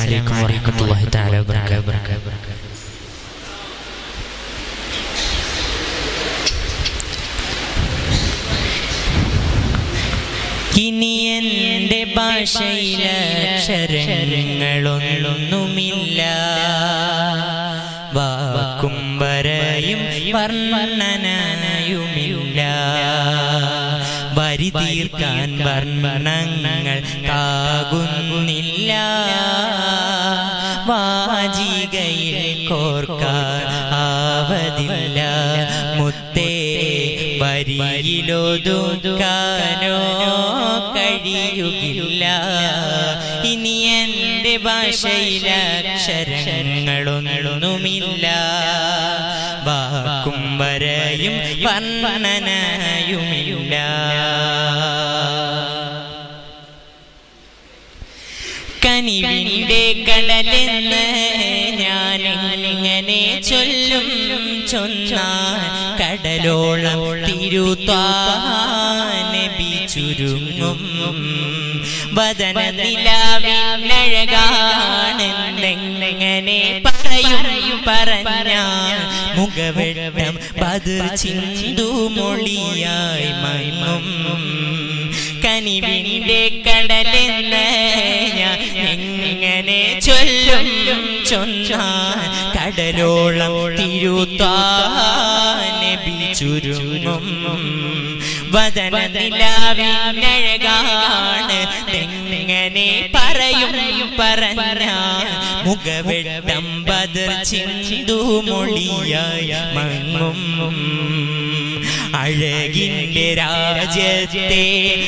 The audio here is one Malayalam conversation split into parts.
عليكم ورحمة الله تعالى وبركاته ഇനി എന്റെ ഭാഷയിലെ അക്ഷരങ്ങളൊന്നുമില്ല വാക്കും വരയും വർണ്ണനയുമില്ല വരി തീർക്കാൻ വർണ്ണങ്ങൾ കാകുന്നില്ല വാജികയിൽ കോർക്കാൻ ആവതില്ല മുത്തേ വരിയിലൊതുക്കാനോ കഴിയുകില്ല ഇനി എന്റെ ഭാഷയിലെ അക്ഷരങ്ങളൊന്നുമില്ല വാക്കും വരയും വർണ്ണനയുമില്ല കനിവിന്റെ കടലെന്ന് ഞാൻ എങ്ങനെ ചൊല്ലും ചൊന്നാൻ കടലോളം തിരുത്താനബി ചുരുങ്ങും വദന നിലാവിനഴകാണെന്നെങ്ങനെ പറയും പറഞ്ഞ മുഖവെട്ടം പതിർ ചിന്തു മൊഴിയായി മങ്ങും കനിവിന്റെ കടലെന്ന് ഞാൻ എങ്ങനെ ചൊല്ലും ചൊന്നാൻ കടലോളം തിരുത്താനബി ചുരുങ്ങും വദന നിലാവിനഴകാണ് എങ്ങനെ പറയും പറഞ്ഞ മുഖവെട്ടം ബദർ ചിന്തു മൊഴിയായി മങ്ങും അഴകിന്റെ രാജ്യത്തെ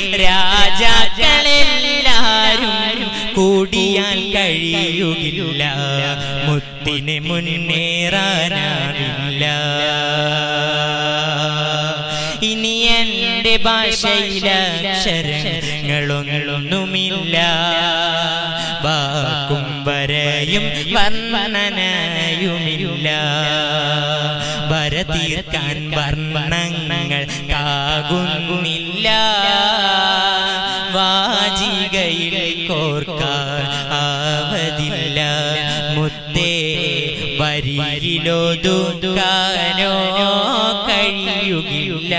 രാജാക്കളെല്ലാരും കൂടിയാൻ കഴിയുകില്ല മുത്തിനെ മുന്നേറാനാവില്ല ഇനി എന്റെ ഭാഷയിലെ അക്ഷരങ്ങളൊന്നുമില്ല വാക്കും വരയും വർണ്ണനയുമില്ല വര തീർക്കാൻ വർണ്ണങ്ങൾ കാകുന്നില്ല വാജികയിൽ കോർക്കാൻ ആവതില്ല മുത്തേ വരിയിലൊതുക്കാനോ കഴിയുകില്ല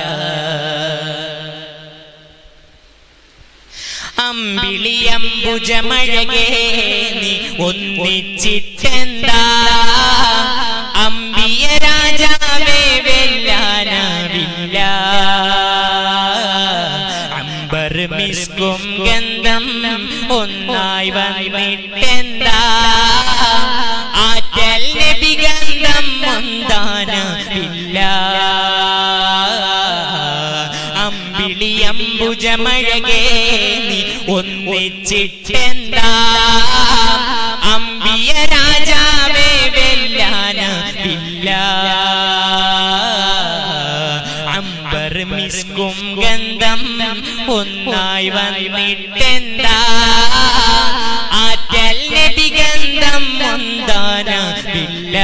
അമ്പിളിയമ്പുജമഴകേ നീ ഒന്നിച്ചിട്ടെന്താ അമ്പിയ രാജാവേ വെല്ലാനാവില്ല അമ്പർ മിസ്കും ഗന്ധം ഒന്നായി വന്നിട്ടെന്താ ആറ്റൽ നബി ഗന്ധം ഒന്താനാവില്ല അമ്പിളിയമ്പുജമഴകേ നീ ഒന്നിച്ചിട്ടെന്താ അമ്പിയ രാജാവേ വെല്ലാനാവില്ല അമ്പർ മിസ്കും ഗന്ധം ഒന്നായി വന്നിട്ടെന്താ ആറ്റൽ നബി ഗന്ധം ഒന്താനാവില്ല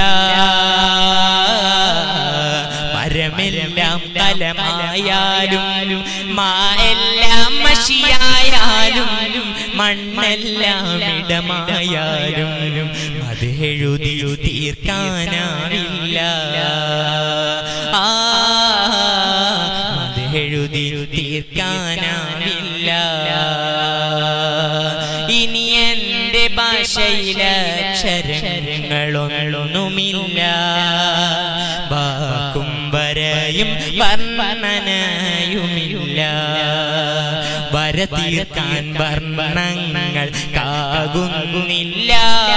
മരമെല്ലാം കലമായാലും മാ എല്ലാം മഷിയായാലും മണ്ണെല്ലാം ഇടമായാലും അത് എഴുതി തീർക്കാനാവില്ല ആ അത് എഴുതി തീർക്കാനാവില്ല ഇനി എന്റെ ഭാഷയിലെ അക്ഷരങ്ങളൊന്നുമില്ല വാക്കും വരയും വർണ്ണനയുമില്ല വര തീർക്കാൻ വർണ്ണങ്ങൾ കാകുന്നില്ല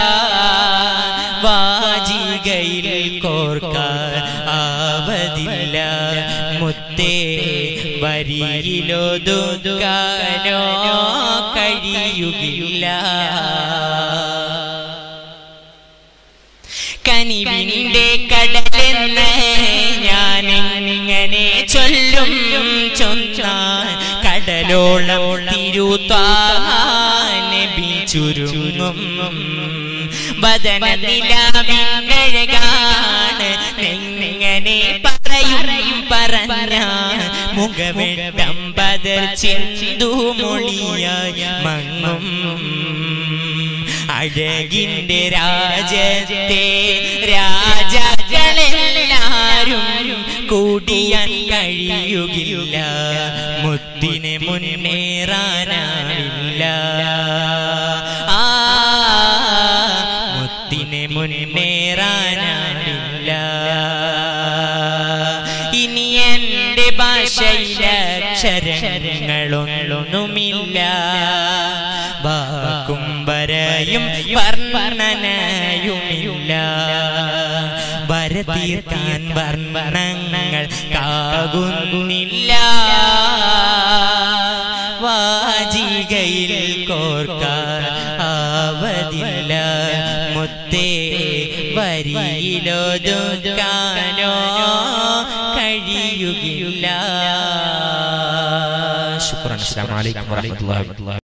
വാജികയിൽ കോർക്കാൻ ആവതില്ല മുത്തേ വരിയിലൊതുക്കാനോ കഴിയുകില്ല കനിവിന്റെ കടലെന്ന് ഞാൻ ഇങ്ങനെ ചൊല്ലും ചൊന്നാൻ കടലോളം തിരുത്താനബി ചുരുങ്ങും വദന നിലാവിനഴകാണ് എങ്ങനെ പറയും പറഞ്ഞ മുഖവെട്ടം ബദർ ചിന്തു മൊഴിയായി മങ്ങും അഴകിന്റെ രാജത്തെ രാജാക്കളെല്ലാരും കൂടിയാൻ കഴിയുകില്ല മുത്തിനെ മുന്നേറാനാവില്ല ആ മുത്തിനെ മുന്നേറാനാവില്ല ഇനി എന്റെ ഭാഷയിലക്ഷരങ്ങളൊന്നുമില്ല വാക്കും വരയും വർണ്ണനയുമില്ല വരതീർക്കാൻ വർണ്ണങ്ങൾ കാകുന്നില്ല വാജികയിൽ കോർക്കാൻ ആവതില്ല മുത്തേ വരിയിലൊതുക്കാനോ കഴിയുകയില്ല ശുക്രൻ അസ്സലാമു അലൈക്കും വറഹ്മത്തുള്ളാഹി